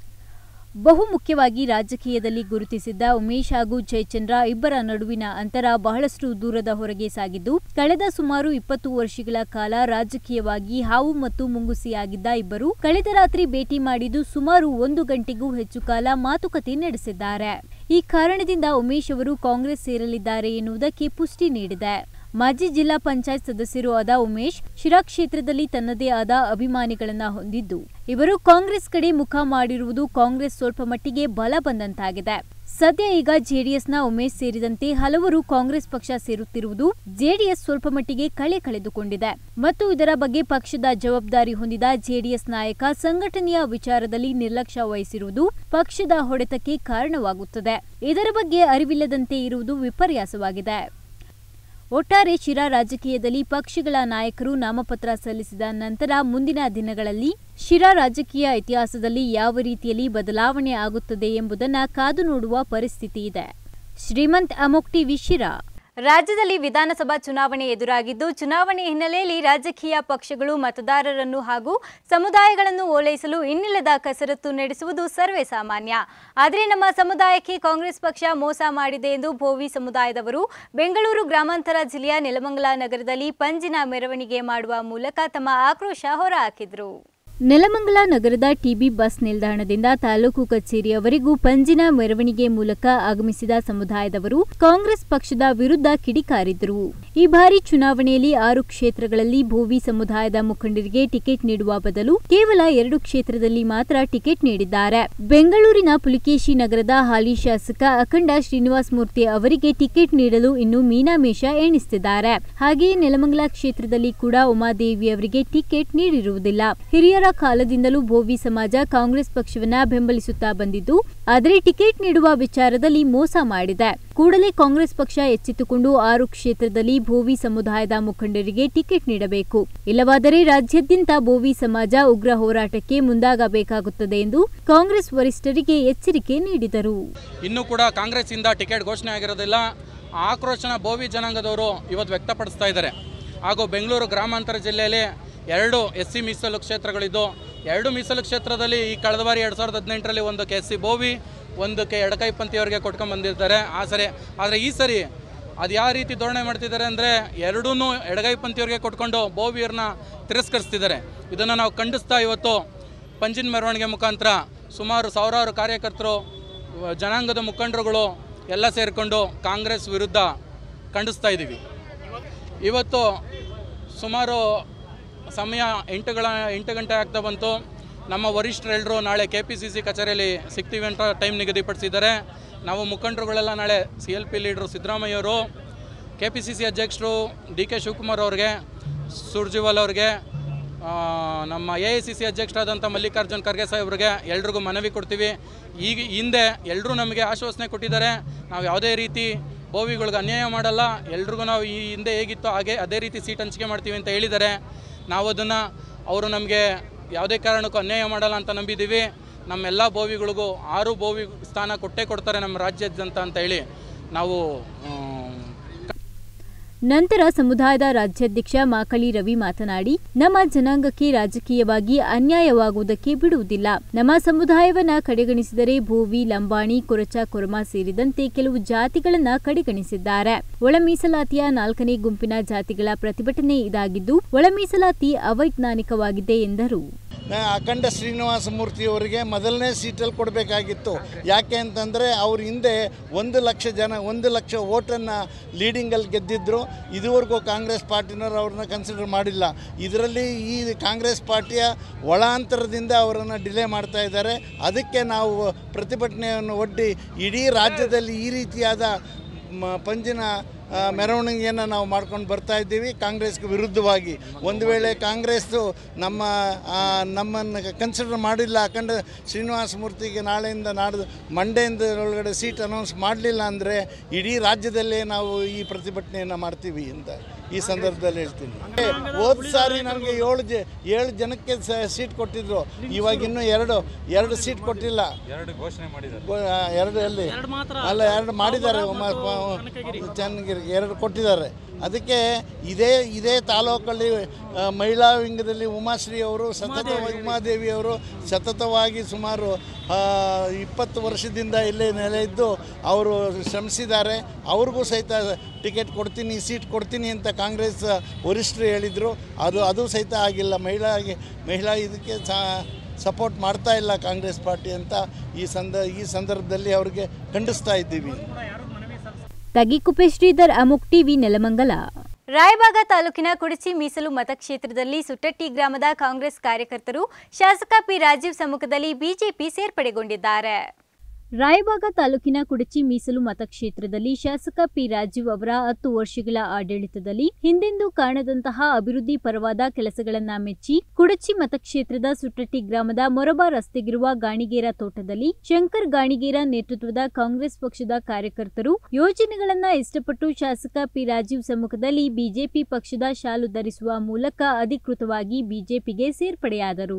ಬಹುಮುಖ್ಯವಾಗಿ ರಾಜಕೀಯದಲ್ಲಿ ಗುರುತಿಸಿದ್ದ ಉಮೇಶ್ ಹಾಗೂ ಜಯಚಂದ್ರ ಇಬ್ಬರ ನಡುವಿನ ಅಂತರ ಬಹಳಷ್ಟು ದೂರದ ಹೊರಗೆ ಸಾಗಿದ್ದು ಕಳೆದ ಸುಮಾರು ಇಪ್ಪತ್ತು ವರ್ಷಗಳ ಕಾಲ ರಾಜಕೀಯವಾಗಿ ಹಾವು ಮತ್ತು ಮುಂಗುಸಿಯಾಗಿದ್ದ ಇಬ್ಬರು ಕಳೆದ ರಾತ್ರಿ ಭೇಟಿ ಮಾಡಿದ್ದು ಸುಮಾರು ಒಂದು ಗಂಟೆಗೂ ಹೆಚ್ಚು ಕಾಲ ಮಾತುಕತೆ ನಡೆಸಿದ್ದಾರೆ ಈ ಕಾರಣದಿಂದ ಉಮೇಶ್ ಅವರು ಕಾಂಗ್ರೆಸ್ ಸೇರಲಿದ್ದಾರೆ ಎನ್ನುವುದಕ್ಕೆ ಪುಷ್ಟಿ ನೀಡಿದೆ ಮಾಜಿ ಜಿಲ್ಲಾ ಪಂಚಾಯತ್ ಸದಸ್ಯರು ಆದ ಉಮೇಶ್ ಶಿರಾ ಕ್ಷೇತ್ರದಲ್ಲಿ ತನ್ನದೇ ಆದ ಅಭಿಮಾನಿಗಳನ್ನ ಹೊಂದಿದ್ದು ಇವರು ಕಾಂಗ್ರೆಸ್ ಕಡೆ ಮುಖ ಮಾಡಿರುವುದು ಕಾಂಗ್ರೆಸ್ ಸ್ವಲ್ಪ ಮಟ್ಟಿಗೆ ಬಲ ಬಂದಂತಾಗಿದೆ ಸದ್ಯ ಈಗ ಜೆಡಿಎಸ್ನ ಉಮೇಶ್ ಸೇರಿದಂತೆ ಹಲವರು ಕಾಂಗ್ರೆಸ್ ಪಕ್ಷ ಸೇರುತ್ತಿರುವುದು ಜೆಡಿಎಸ್ ಸ್ವಲ್ಪ ಮಟ್ಟಿಗೆ ಕಳೆ ಕಳೆದುಕೊಂಡಿದೆ ಮತ್ತು ಇದರ ಬಗ್ಗೆ ಪಕ್ಷದ ಜವಾಬ್ದಾರಿ ಹೊಂದಿದ ಜೆಡಿಎಸ್ ನಾಯಕ ಸಂಘಟನೆಯ ವಿಚಾರದಲ್ಲಿ ನಿರ್ಲಕ್ಷ್ಯ ವಹಿಸಿರುವುದು ಪಕ್ಷದ ಹೊಡೆತಕ್ಕೆ ಕಾರಣವಾಗುತ್ತದೆ ಇದರ ಬಗ್ಗೆ ಅರಿವಿಲ್ಲದಂತೆ ಇರುವುದು ವಿಪರ್ಯಾಸವಾಗಿದೆ ಒಟ್ಟಾರೆ ಶಿರಾ ರಾಜಕೀಯದಲ್ಲಿ ಪಕ್ಷಗಳ ನಾಯಕರು ನಾಮಪತ್ರ ಸಲ್ಲಿಸಿದ ನಂತರ ಮುಂದಿನ ದಿನಗಳಲ್ಲಿ ಶಿರಾ ರಾಜಕೀಯ ಇತಿಹಾಸದಲ್ಲಿ ಯಾವ ರೀತಿಯಲ್ಲಿ ಬದಲಾವಣೆ ಆಗುತ್ತದೆ ಎಂಬುದನ್ನು ಕಾದು ನೋಡುವ ಪರಿಸ್ಥಿತಿ ಇದೆ ಶ್ರೀಮಂತ್ ಅಮೋಕ್ ಟಿವಿ ಶಿರಾ ರಾಜ್ಯದಲ್ಲಿ ವಿಧಾನಸಭಾ ಚುನಾವಣೆ ಎದುರಾಗಿದ್ದು ಚುನಾವಣೆ ಹಿನ್ನೆಲೆಯಲ್ಲಿ ರಾಜಕೀಯ ಪಕ್ಷಗಳು ಮತದಾರರನ್ನು ಹಾಗೂ ಸಮುದಾಯಗಳನ್ನು ಓಲೈಸಲು ಇನ್ನಿಲ್ಲದ ಕಸರತ್ತು ನಡೆಸುವುದು ಸರ್ವೇ ಸಾಮಾನ್ಯ ಆದರೆ ನಮ್ಮ ಸಮುದಾಯಕ್ಕೆ ಕಾಂಗ್ರೆಸ್ ಪಕ್ಷ ಮೋಸ ಮಾಡಿದೆ ಎಂದು ಭೋವಿ ಸಮುದಾಯದವರು ಬೆಂಗಳೂರು ಗ್ರಾಮಾಂತರ ಜಿಲ್ಲೆಯ ನೆಲಮಂಗಲ ನಗರದಲ್ಲಿ ಪಂಜಿನ ಮೆರವಣಿಗೆ ಮಾಡುವ ಮೂಲಕ ತಮ್ಮ ಆಕ್ರೋಶ ಹೊರಹಾಕಿದರು ನೆಲಮಂಗಲ ನಗರದ ಟಿಬಿ ಬಸ್ ನಿಲ್ದಾಣದಿಂದ ತಾಲೂಕು ಕಚೇರಿಯವರೆಗೂ ಪಂಜಿನ ಮೆರವಣಿಗೆ ಮೂಲಕ ಆಗಮಿಸಿದ ಸಮುದಾಯದವರು ಕಾಂಗ್ರೆಸ್ ಪಕ್ಷದ ವಿರುದ್ಧ ಕಿಡಿಕಾರಿದರು ಈ ಬಾರಿ ಚುನಾವಣೆಯಲ್ಲಿ ಆರು ಕ್ಷೇತ್ರಗಳಲ್ಲಿ ಭೋವಿ ಸಮುದಾಯದ ಮುಖಂಡರಿಗೆ ಟಿಕೆಟ್ ನೀಡುವ ಬದಲು ಕೇವಲ ಎರಡು ಕ್ಷೇತ್ರದಲ್ಲಿ ಮಾತ್ರ ಟಿಕೆಟ್ ನೀಡಿದ್ದಾರೆ ಬೆಂಗಳೂರಿನ ಪುಲಿಕೇಶಿ ನಗರದ ಹಾಲಿ ಶಾಸಕ ಅಖಂಡ ಶ್ರೀನಿವಾಸ ಮೂರ್ತಿ ಅವರಿಗೆ ಟಿಕೆಟ್ ನೀಡಲು ಇನ್ನು ಮೀನಾಮೇಷ ಎಣಿಸುತ್ತಿದ್ದಾರೆ ಹಾಗೆಯೇ ನೆಲಮಂಗಲ ಕ್ಷೇತ್ರದಲ್ಲಿ ಕೂಡ ಉಮಾದೇವಿ ಅವರಿಗೆ ಟಿಕೆಟ್ ನೀಡಿರುವುದಿಲ್ಲ ಹಿರಿಯರ ಕಾಲದಿಂದಲೂ ಭೋವಿ ಸಮಾಜ ಕಾಂಗ್ರೆಸ್ ಪಕ್ಷವನ್ನ ಬೆಂಬಲಿಸುತ್ತಾ ಬಂದಿದ್ದು ಆದರೆ ಟಿಕೆಟ್ ನೀಡುವ ವಿಚಾರದಲ್ಲಿ ಮೋಸ ಮಾಡಿದೆ ಕೂಡಲೇ ಕಾಂಗ್ರೆಸ್ ಪಕ್ಷ ಎಚ್ಚೆತ್ತುಕೊಂಡು ಆರು ಕ್ಷೇತ್ರದಲ್ಲಿ ಭೋವಿ ಸಮುದಾಯದ ಮುಖಂಡರಿಗೆ ಟಿಕೆಟ್ ನೀಡಬೇಕು ಇಲ್ಲವಾದರೆ ರಾಜ್ಯಾದ್ಯಂತ ಭೋವಿ ಸಮಾಜ ಉಗ್ರ ಹೋರಾಟಕ್ಕೆ ಮುಂದಾಗಬೇಕಾಗುತ್ತದೆ ಎಂದು ಕಾಂಗ್ರೆಸ್ ವರಿಷ್ಠರಿಗೆ ಎಚ್ಚರಿಕೆ ನೀಡಿದರು ಇನ್ನೂ ಕೂಡ ಕಾಂಗ್ರೆಸ್ಸಿಂದ ಟಿಕೆಟ್ ಘೋಷಣೆ ಆಗಿರೋದಿಲ್ಲ ಆ ಆಕ್ರೋಶನ ಬೋವಿ ಜನಾಂಗದವರು ಇವತ್ತು ವ್ಯಕ್ತಪಡಿಸ್ತಾ ಇದ್ದಾರೆ ಹಾಗೂ ಬೆಂಗಳೂರು ಗ್ರಾಮಾಂತರ ಜಿಲ್ಲೆಯಲ್ಲಿ ಎರಡು ಎಸ್ ಸಿ ಮೀಸಲು ಕ್ಷೇತ್ರಗಳಿದ್ದು ಎರಡು ಮೀಸಲು ಕ್ಷೇತ್ರದಲ್ಲಿ ಈ ಕಳೆದ ಬಾರಿ ಎರಡು ಸಾವಿರದ ಹದಿನೆಂಟರಲ್ಲಿ ಒಂದಕ್ಕೆ ಎಸ್ ಸಿ ಬೋವಿ ಒಂದಕ್ಕೆ ಎಡಕೈ ಪಂಥಿಯವರಿಗೆ ಕೊಟ್ಕೊಂಡು ಬಂದಿರ್ತಾರೆ ಆ ಸರಿ ಆದರೆ ಈ ಸರಿ ಅದು ಯಾವ ರೀತಿ ಧೋರಣೆ ಮಾಡ್ತಿದ್ದಾರೆ ಅಂದರೆ ಎರಡೂ ಎಡಗೈ ಪಂಥಿಯವರಿಗೆ ಕೊಟ್ಕೊಂಡು ಬೋವಿಯರನ್ನ ತಿರಸ್ಕರಿಸ್ತಿದ್ದಾರೆ ಇದನ್ನು ನಾವು ಖಂಡಿಸ್ತಾ ಇವತ್ತು ಪಂಜಿನ ಮೆರವಣಿಗೆ ಮುಖಾಂತರ ಸುಮಾರು ಸಾವಿರಾರು ಕಾರ್ಯಕರ್ತರು ವ- ಜನಾಂಗದ ಮುಖಂಡರುಗಳು ಎಲ್ಲ ಸೇರಿಕೊಂಡು ಕಾಂಗ್ರೆಸ್ ವಿರುದ್ಧ ಖಂಡಿಸ್ತಾ ಇದ್ದೀವಿ ಇವತ್ತು ಸುಮಾರು ಸಮಯ ಎಂಟುಗಳ ಎಂಟು ಗಂಟೆ ಆಗ್ತಾ ಬಂತು ನಮ್ಮ ವರಿಷ್ಠರೆಲ್ಲರೂ ನಾಳೆ ಕೆ ಪಿ ಸಿ ಸಿ ಕಚೇರಿಯಲ್ಲಿ ಸಿಗ್ತೀವಿ ಅಂತ ಟೈಮ್ ನಿಗದಿಪಡಿಸಿದ್ದಾರೆ ನಾವು ಮುಖಂಡರುಗಳೆಲ್ಲ ನಾಳೆ ಸಿ ಎಲ್ ಪಿ ಲೀಡ್ರು ಸಿದ್ದರಾಮಯ್ಯವರು ಕೆ ಪಿ ಸಿ ಸಿ ಅಧ್ಯಕ್ಷರು ಡಿ ಕೆ ಶಿವಕುಮಾರ್ ಅವ್ರಿಗೆ ಸುರ್ಜಿವಾಲ್ ಅವ್ರಿಗೆ ಆ, ನಮ್ಮ ಎ ಐ ಸಿ ಸಿ ಅಧ್ಯಕ್ಷರಾದಂಥ ಮಲ್ಲಿಕಾರ್ಜುನ್ ಖರ್ಗೆ ಸಾಹೇಬ್ರಿಗೆ ಎಲ್ರಿಗೂ ಮನವಿ ಕೊಡ್ತೀವಿ ಈಗ ಹಿಂದೆ ಎಲ್ಲರೂ ನಮಗೆ ಆಶ್ವಾಸನೆ ಕೊಟ್ಟಿದ್ದಾರೆ ನಾವು ಯಾವುದೇ ರೀತಿ ಬೋವಿಗಳಿಗೆ ಅನ್ಯಾಯ ಮಾಡಲ್ಲ ಎಲ್ರಿಗೂ ನಾವು ಈ ಹಿಂದೆ ಹೇಗಿತ್ತೋ ಹಾಗೆ ಅದೇ ರೀತಿ ಸೀಟ್ ಹಂಚಿಕೆ ಮಾಡ್ತೀವಿ ಅಂತ ಹೇಳಿದ್ದಾರೆ ನಾವು ಅದನ್ನು ಅವರು ನಮಗೆ ಯಾವುದೇ ಕಾರಣಕ್ಕೂ ಅನ್ಯಾಯ ಮಾಡಲ್ಲ ಅಂತ ನಂಬಿದ್ದೀವಿ ನಮ್ಮೆಲ್ಲ ಬೋವಿಗಳಿಗೂ ಆರು ಬೋವಿ ಸ್ಥಾನ ಕೊಟ್ಟೇ ಕೊಡ್ತಾರೆ ನಮ್ಮ ರಾಜ್ಯಾದ್ಯಂತ ಅಂತ ಹೇಳಿ ನಾವು ಆಮ್, ನಂತರ ಸಮುದಾಯದ ರಾಜ್ಯಾಧ್ಯಕ್ಷ ಮಾಕಳಿ ರವಿ ಮಾತನಾಡಿ ನಮ್ಮ ಜನಾಂಗಕ್ಕೆ ರಾಜಕೀಯವಾಗಿ ಅನ್ಯಾಯವಾಗುವುದಕ್ಕೆ ಬಿಡುವುದಿಲ್ಲ ನಮ್ಮ ಸಮುದಾಯವನ್ನ ಕಡೆಗಣಿಸಿದರೆ ಭೋವಿ ಲಂಬಾಣಿ ಕೊರಚ ಕೊರಮ ಸೇರಿದಂತೆ ಕೆಲವು ಜಾತಿಗಳನ್ನ ಕಡೆಗಣಿಸಿದ್ದಾರೆ ಒಳ ಮೀಸಲಾತಿಯ ನಾಲ್ಕನೇ ಗುಂಪಿನ ಜಾತಿಗಳ ಪ್ರತಿಭಟನೆ ಇದಾಗಿದ್ದು ಒಳ ಮೀಸಲಾತಿ ಅವೈಜ್ಞಾನಿಕವಾಗಿದೆ ಎಂದರು ನಾ ಅಖಂಡ ಶ್ರೀನಿವಾಸ ಮೂರ್ತಿಯವರಿಗೆ ಮೊದಲನೇ ಸೀಟಲ್ಲಿ ಕೊಡಬೇಕಾಗಿತ್ತು ಯಾಕೆ ಅಂತಂದರೆ ಅವ್ರ ಹಿಂದೆ ಒಂದು ಲಕ್ಷ ಜನ ಒಂದು ಲಕ್ಷ ಓಟನ್ನು ಲೀಡಿಂಗಲ್ಲಿ ಗೆದ್ದಿದ್ದರು ಇದುವರೆಗೂ ಕಾಂಗ್ರೆಸ್ ಪಾರ್ಟಿನವರು ಅವ್ರನ್ನ ಕನ್ಸಿಡರ್ ಮಾಡಿಲ್ಲ ಇದರಲ್ಲಿ ಈ ಕಾಂಗ್ರೆಸ್ ಪಾರ್ಟಿಯ ಒಳಾಂತರದಿಂದ ಅವರನ್ನು ಡಿಲೇ ಮಾಡ್ತಾ ಇದ್ದಾರೆ ಅದಕ್ಕೆ ನಾವು ಪ್ರತಿಭಟನೆಯನ್ನು ಒಡ್ಡಿ ಇಡೀ ರಾಜ್ಯದಲ್ಲಿ ಈ ರೀತಿಯಾದ ಮ- ಪಂಜಿನ ಆ, ಮೆರವಣಿಗೆಯನ್ನು ನಾವು ಮಾಡ್ಕೊಂಡು ಬರ್ತಾ ಇದ್ದೀವಿ ಕಾಂಗ್ರೆಸ್ಗೆ ವಿರುದ್ಧವಾಗಿ ಒಂದು ವೇಳೆ ಕಾಂಗ್ರೆಸ್ಸು ನಮ್ಮ ಆ, ನಮ್ಮನ್ನು ಕನ್ಸಿಡರ್ ಮಾಡಿಲ್ಲ ಅಖಂಡ ಶ್ರೀನಿವಾಸ ಮೂರ್ತಿಗೆ ನಾಳೆಯಿಂದ ನಾಡ್ದು ಮಂಡೆಯಿಂದ ಒಳಗಡೆ ಸೀಟ್ ಅನೌನ್ಸ್ ಮಾಡಲಿಲ್ಲ ಅಂದರೆ ಇಡೀ ರಾಜ್ಯದಲ್ಲೇ ನಾವು ಈ ಪ್ರತಿಭಟನೆಯನ್ನು ಮಾಡ್ತೀವಿ ಅಂತ ಈ ಸಂದರ್ಭದಲ್ಲಿ ಹೇಳ್ತೀನಿ ಹೋದ ಸಾರಿ ನನಗೆ ಏಳು ಜ ಏಳು ಜನಕ್ಕೆ ಸ- ಸೀಟ್ ಕೊಟ್ಟಿದ್ರು ಇವಾಗ ಇನ್ನೂ ಎರಡು ಎರಡು ಸೀಟ್ ಕೊಟ್ಟಿಲ್ಲ ಗೋ- ಆ, ಎರಡು ಎಲ್ಲಿ ಅಲ್ಲ ಎರಡು ಮಾಡಿದ್ದಾರೆ ಉಮಾ ಚನ್ನಗಿರಿಗೆ ಎರಡು ಕೊಟ್ಟಿದ್ದಾರೆ ಅದಕ್ಕೆ ಇದೇ ಇದೇ ತಾಲೂಕಲ್ಲಿ ಆ, ಮಹಿಳಾ ವಿಂಗದಲ್ಲಿ ಉಮಾಶ್ರೀ ಅವರು ಸತತವಾಗಿ ಉಮಾದೇವಿ ಅವರು ಸತತವಾಗಿ ಸುಮಾರು ಆ, ಇಪ್ಪತ್ತು ವರ್ಷದಿಂದ ಇಲ್ಲೇ ನೆಲೆ ಇದ್ದು ಅವರು ಶ್ರಮಿಸಿದ್ದಾರೆ ಅವ್ರಿಗೂ ಸಹಿತ ಟಿಕೆಟ್ ಕೊಡ್ತೀನಿ ಸೀಟ್ ಕೊಡ್ತೀನಿ ಅಂತ ಕಾಂಗ್ರೆಸ್ ವರಿಷ್ಠರು ಹೇಳಿದರು ಅದು ಅದು ಸಹಿತ ಆಗಿಲ್ಲ ಮಹಿಳಾಗೆ ಮಹಿಳಾ ಇದಕ್ಕೆ ಸಪೋರ್ಟ್ ಮಾಡ್ತಾ ಇಲ್ಲ ಕಾಂಗ್ರೆಸ್ ಪಾರ್ಟಿ ಅಂತ ಈ ಸಂದ ಈ ಸಂದರ್ಭದಲ್ಲಿ ಅವ್ರಿಗೆ ಖಂಡಿಸ್ತಾ ಇದ್ದೀವಿ ತಗಿಕುಪೆ ಶ್ರೀಧರ್ ಅಮುಕ್ ಟಿವಿ ನೆಲಮಂಗಲ ರಾಯಬಾಗ ತಾಲೂಕಿನ ಕುಡಚಿ ಮೀಸಲು ಮತಕ್ಷೇತ್ರದಲ್ಲಿ ಸುಟ್ಟಟ್ಟಿ ಗ್ರಾಮದ ಕಾಂಗ್ರೆಸ್ ಕಾರ್ಯಕರ್ತರು ಶಾಸಕ ಪಿ ರಾಜೀವ್ ಸಮ್ಮುಖದಲ್ಲಿ ಬಿಜೆಪಿ ಸೇರ್ಪಡೆಗೊಂಡಿದ್ದಾರೆ ರಾಯಬಾಗ ತಾಲೂಕಿನ ಕುಡಚಿ ಮೀಸಲು ಮತಕ್ಷೇತ್ರದಲ್ಲಿ ಶಾಸಕ ಪಿ ರಾಜೀವ್ ಅವರ ಹತ್ತು ವರ್ಷಗಳ ಆಡಳಿತದಲ್ಲಿ ಹಿಂದೆಂದೂ ಕಾಣದಂತಹ ಅಭಿವೃದ್ಧಿ ಪರವಾದ ಕೆಲಸಗಳನ್ನ ಮೆಚ್ಚಿ ಕುಡಚಿ ಮತಕ್ಷೇತ್ರದ ಸುಟ್ಟಟ್ಟಿ ಗ್ರಾಮದ ಮೊರಬಾ ರಸ್ತೆಗಿರುವ ಗಾಣಿಗೇರ ತೋಟದಲ್ಲಿ ಶಂಕರ್ ಗಾಣಿಗೇರ ನೇತೃತ್ವದ ಕಾಂಗ್ರೆಸ್ ಪಕ್ಷದ ಕಾರ್ಯಕರ್ತರು ಯೋಜನೆಗಳನ್ನ ಇಷ್ಟಪಟ್ಟು ಶಾಸಕ ಪಿ ರಾಜೀವ್ ಸಮ್ಮುಖದಲ್ಲಿ ಬಿಜೆಪಿ ಪಕ್ಷದ ಶಾಲು ಧರಿಸುವ ಮೂಲಕ ಅಧಿಕೃತವಾಗಿ ಬಿಜೆಪಿಗೆ ಸೇರ್ಪಡೆಯಾದರು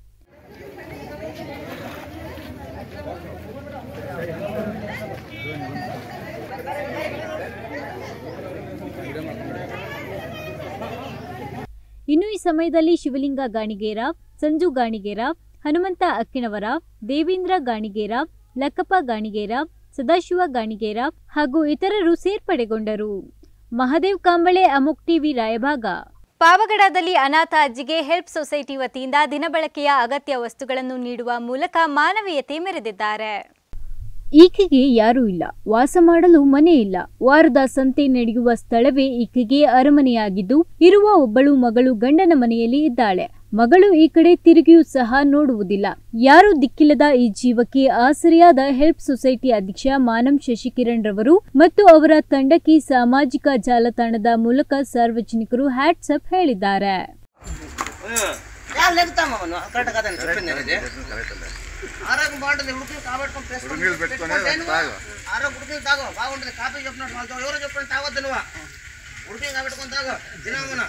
ಇನ್ನು ಈ ಸಮಯದಲ್ಲಿ ಶಿವಲಿಂಗ ಗಾಣಿಗೇರ ಸಂಜು ಗಾಣಿಗೇರ ಹನುಮಂತ ಅಕ್ಕಿಣವರ ದೇವೇಂದ್ರ ಗಾಣಿಗೇರ ಲಕ್ಕಪ್ಪ ಗಾಣಿಗೇರ ಸದಾಶಿವ ಗಾಣಿಗೇರ ಹಾಗೂ ಇತರರು ಸೇರ್ಪಡೆಗೊಂಡರು ಮಹದೇವ್ ಕಾಂಬಳೆ ಅಮುಕ್ ಟಿವಿ ರಾಯಭಾಗ ಪಾವಗಡದಲ್ಲಿ ಅನಾಥ ಅಜ್ಜಿಗೆ ಹೆಲ್ಪ್ ಸೊಸೈಟಿ ವತಿಯಿಂದ ದಿನಬಳಕೆಯ ಅಗತ್ಯ ವಸ್ತುಗಳನ್ನು ನೀಡುವ ಮೂಲಕ ಮಾನವೀಯತೆ ಮೆರೆದಿದ್ದಾರೆ ಈಕೆಗೆ ಯಾರೂ ಇಲ್ಲ ವಾಸ ಮಾಡಲು ಮನೆ ಇಲ್ಲ ವಾರದ ಸಂತೆ ನಡೆಯುವ ಸ್ಥಳವೇ ಈಕೆಗೆ ಅರಮನೆಯಾಗಿದ್ದು ಇರುವ ಒಬ್ಬಳು ಮಗಳು ಗಂಡನ ಮನೆಯಲ್ಲಿ ಇದ್ದಾಳೆ ಮಗಳು ಈ ಕಡೆ ತಿರುಗಿಯೂ ಸಹ ನೋಡುವುದಿಲ್ಲ ಯಾರೂ ದಿಕ್ಕಿಲ್ಲದ ಈ ಜೀವಕ್ಕೆ ಆಸರೆಯಾದ ಹೆಲ್ಪ್ ಸೊಸೈಟಿ ಅಧ್ಯಕ್ಷ ಮಾನಂ ಶಶಿಕಿರಣ್ ರವರು ಮತ್ತು ಅವರ ತಂಡಕ್ಕೆ ಸಾಮಾಜಿಕ ಜಾಲತಾಣದ ಮೂಲಕ ಸಾರ್ವಜನಿಕರು ಹ್ಯಾಟ್ಸಪ್ ಹೇಳಿದ್ದಾರೆ ಯಾರು ಲೆಗ್ತಾಮ ಅವನು ಕರೆಕ್ಟ್ ಕದ చెప్పింది అనేది ఆరోగ్యం బాగుంటుంది ఉడికి కాబట్టుకొని పెట్టుకొని ఆరోగ్యం ఉడికి తాగు బాగుంటుంది కాఫీ చెప్పినట్టు వాళ్ళతో ఎవరో చెప్పిన తాగొద్దు నువ్వు ఉడికి కాబట్టుకొని తాగు తినమ్మన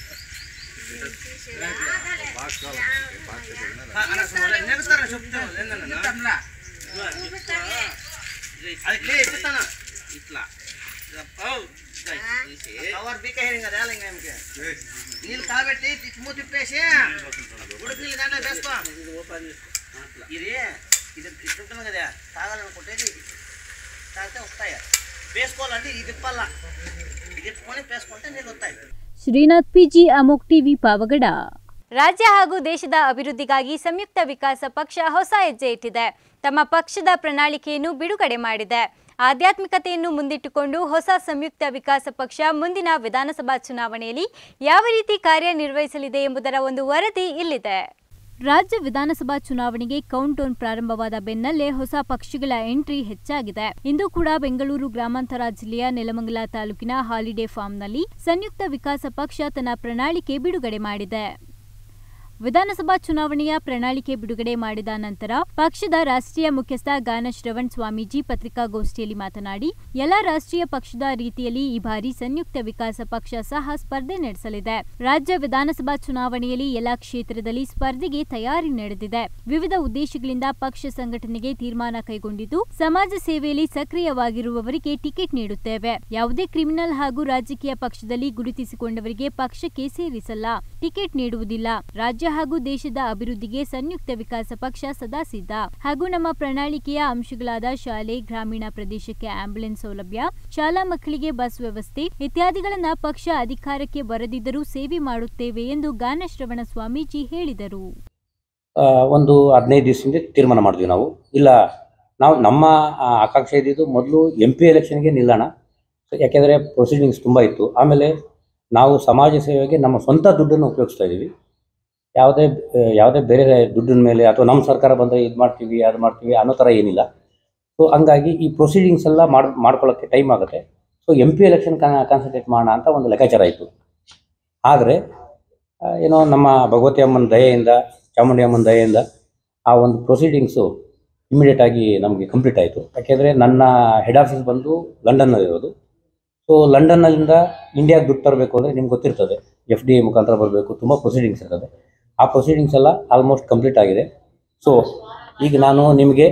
నెగుతారా చెప్తాను అది క్లియర్ ఇప్పిస్తాను ఇట్లా కవర్ బీక హేరింగ్ కదా ఇంకా ఏమికి నీళ్ళు కాబెట్టి తిమ్ము తిప్పేసి ఉడికి నీళ్ళు దాంట్లో వేసుకో ఇది ఇది ఇట్లుంటుంది కదా తాగాలనుకుంటే ఇది తాగితే వస్తాయి వేసుకోవాలంటే ఇది తిప్పాలా ఇది తిప్పుకొని వేసుకుంటే నీళ్ళు వస్తాయి ಶ್ರೀನಾಥ್ ಪಿಜಿ ಅಮೋಕ್ ಟಿವಿ ಪಾವಗಡ ರಾಜ್ಯ ಹಾಗೂ ದೇಶದ ಅಭಿವೃದ್ಧಿಗಾಗಿ ಸಂಯುಕ್ತ ವಿಕಾಸ ಪಕ್ಷ ಹೊಸ ಹೆಜ್ಜೆ ಇಟ್ಟಿದೆ ತಮ್ಮ ಪಕ್ಷದ ಪ್ರಣಾಳಿಕೆಯನ್ನು ಬಿಡುಗಡೆ ಮಾಡಿದೆ ಆಧ್ಯಾತ್ಮಿಕತೆಯನ್ನು ಮುಂದಿಟ್ಟುಕೊಂಡು ಹೊಸ ಸಂಯುಕ್ತ ವಿಕಾಸ ಪಕ್ಷ ಮುಂದಿನ ವಿಧಾನಸಭಾ ಚುನಾವಣೆಯಲ್ಲಿ ಯಾವ ರೀತಿ ಕಾರ್ಯನಿರ್ವಹಿಸಲಿದೆ ಎಂಬುದರ ಒಂದು ವರದಿ ಇಲ್ಲಿದೆ ರಾಜ್ಯ ವಿಧಾನಸಭಾ ಚುನಾವಣೆಗೆ ಕೌಂಟ್ ಡೌನ್ ಪ್ರಾರಂಭವಾದ ಬೆನ್ನಲ್ಲೇ ಹೊಸ ಪಕ್ಷಗಳ ಎಂಟ್ರಿ ಹೆಚ್ಚಾಗಿದೆ ಇಂದು ಕೂಡ ಬೆಂಗಳೂರು ಗ್ರಾಮಾಂತರ ಜಿಲ್ಲೆಯ ನೆಲಮಂಗಲ ತಾಲೂಕಿನ ಹಾಲಿಡೇ ಫಾರ್ಮ್ನಲ್ಲಿ ಸಂಯುಕ್ತ ವಿಕಾಸ ಪಕ್ಷ ತನ್ನ ಪ್ರಣಾಳಿಕೆ ಬಿಡುಗಡೆ ಮಾಡಿದೆ ವಿಧಾನಸಭಾ ಚುನಾವಣೆಯ ಪ್ರಣಾಳಿಕೆ ಬಿಡುಗಡೆ ಮಾಡಿದ ನಂತರ ಪಕ್ಷದ ರಾಷ್ಟ್ರೀಯ ಮುಖ್ಯಸ್ಥ ಗಾನ ಶ್ರವಣ್ ಸ್ವಾಮೀಜಿ ಪತ್ರಿಕಾಗೋಷ್ಠಿಯಲ್ಲಿ ಮಾತನಾಡಿ ಎಲ್ಲ ರಾಷ್ಟ್ರೀಯ ಪಕ್ಷದ ರೀತಿಯಲ್ಲಿ ಈ ಬಾರಿ ಸಂಯುಕ್ತ ವಿಕಾಸ ಪಕ್ಷ ಸಹ ಸ್ಪರ್ಧೆ ನಡೆಸಲಿದೆ ರಾಜ್ಯ ವಿಧಾನಸಭಾ ಚುನಾವಣೆಯಲ್ಲಿ ಎಲ್ಲ ಕ್ಷೇತ್ರದಲ್ಲಿ ಸ್ಪರ್ಧೆಗೆ ತಯಾರಿ ನಡೆದಿದೆ ವಿವಿಧ ಉದ್ದೇಶಗಳಿಂದ ಪಕ್ಷ ಸಂಘಟನೆಗೆ ತೀರ್ಮಾನ ಕೈಗೊಂಡಿದ್ದು ಸಮಾಜ ಸೇವೆಯಲ್ಲಿ ಸಕ್ರಿಯವಾಗಿರುವವರಿಗೆ ಟಿಕೆಟ್ ನೀಡುತ್ತೇವೆ ಯಾವುದೇ ಕ್ರಿಮಿನಲ್ ಹಾಗೂ ರಾಜಕೀಯ ಪಕ್ಷದಲ್ಲಿ ಗುರುತಿಸಿಕೊಂಡವರಿಗೆ ಪಕ್ಷಕ್ಕೆ ಸೇರಿಸಲ್ಲ ಟಿಕೆಟ್ ನೀಡುವುದಿಲ್ಲ ರಾಜ್ಯ ಹಾಗೂ ದೇಶದ ಅಭಿವೃದ್ಧಿಗೆ ಸಂಯುಕ್ತ ವಿಕಾಸ ಪಕ್ಷ ಸದಾ ಸಿದ್ಧ ಹಾಗೂ ನಮ್ಮ ಪ್ರಣಾಳಿಕೆಯ ಅಂಶಗಳಾದ ಶಾಲೆ ಗ್ರಾಮೀಣ ಪ್ರದೇಶಕ್ಕೆ ಆಂಬ್ಯುಲೆನ್ಸ್ ಸೌಲಭ್ಯ ಶಾಲಾ ಮಕ್ಕಳಿಗೆ ಬಸ್ ವ್ಯವಸ್ಥೆ ಇತ್ಯಾದಿಗಳನ್ನ ಪಕ್ಷ ಅಧಿಕಾರಕ್ಕೆ ಬರದಿದ್ದರೂ ಸೇವೆ ಮಾಡುತ್ತೇವೆ ಎಂದು ಗಾನಶ್ರವಣ ಸ್ವಾಮೀಜಿ ಹೇಳಿದರು ಆ, ಒಂದು ಹದಿನೈದು ದಿವಸದಿಂದ ತೀರ್ಮಾನ ಮಾಡಿದ್ವಿ ನಾವು ಇಲ್ಲ ನಾವು ನಮ್ಮ ಆ, ಆಕಾಂಕ್ಷೆ ಇದ್ದಿದ್ದು ಮೊದಲು ಎಂ ಪಿ ಎಲೆಕ್ಷನ್ಗೆ ನಿಲ್ಲೋಣ ಯಾಕೆಂದರೆ ಪ್ರೊಸೀಡಿಂಗ್ಸ್ ತುಂಬ ಇತ್ತು ಆಮೇಲೆ ನಾವು ಸಮಾಜ ಸೇವೆಗೆ ನಮ್ಮ ಸ್ವಂತ ದುಡ್ಡನ್ನು ಉಪಯೋಗಿಸ್ತಾ ಇದ್ದೀವಿ ಯಾವುದೇ ಆ, ಯಾವುದೇ ಬೇರೆ ದುಡ್ಡಿನ ಮೇಲೆ ಅಥವಾ ನಮ್ಮ ಸರ್ಕಾರ ಬಂದರೆ ಇದು ಮಾಡ್ತೀವಿ ಅದು ಮಾಡ್ತೀವಿ ಅನ್ನೋ ಥರ ಏನಿಲ್ಲ ಸೊ ಹಂಗಾಗಿ ಈ ಪ್ರೊಸೀಡಿಂಗ್ಸ್ ಎಲ್ಲ ಮಾಡಿ ಮಾಡ್ಕೊಳ್ಳೋಕ್ಕೆ ಟೈಮ್ ಆಗುತ್ತೆ so M P election concentrate ಮಾಡೋಣ ಅಂತ ಒಂದು ಲೆಕ್ಕಾಚಾರ ಇತ್ತು ಆದರೆ ಆ, ಏನೋ ನಮ್ಮ ಭಗವತಿ ಅಮ್ಮನ ದಯೆಯಿಂದ ಚಾಮುಂಡಿ ಅಮ್ಮನ ದಯೆಯಿಂದ ಆ ಒಂದು ಪ್ರೊಸೀಡಿಂಗ್ಸು ಇಮಿಡಿಯೇಟ್ ಆಗಿ ನಮಗೆ ಕಂಪ್ಲೀಟ್ ಆಯಿತು ಯಾಕೆಂದರೆ ನನ್ನ ಹೆಡ್ ಆಫೀಸ್ ಬಂದು ಲಂಡನ್ನಲ್ಲಿರೋದು ಸೊ ಲಂಡನ್ನಿಂದ ಇಂಡಿಯಾಗೆ ದುಡ್ಡು ತರಬೇಕು ಅಂದರೆ ನಿಮ್ಗೆ ಗೊತ್ತಿರ್ತದೆ ಎಫ್ ಡಿ ಎ ಮುಖಾಂತರ ಬರಬೇಕು ತುಂಬ ಪ್ರೊಸೀಡಿಂಗ್ಸ್ ಇರ್ತದೆ ಆ ಪ್ರೊಸೀಡಿಂಗ್ಸ್ ಎಲ್ಲ ಆಲ್ಮೋಸ್ಟ್ ಕಂಪ್ಲೀಟ್ ಆಗಿದೆ ಸೊ ಈಗ ನಾನು ನಿಮಗೆ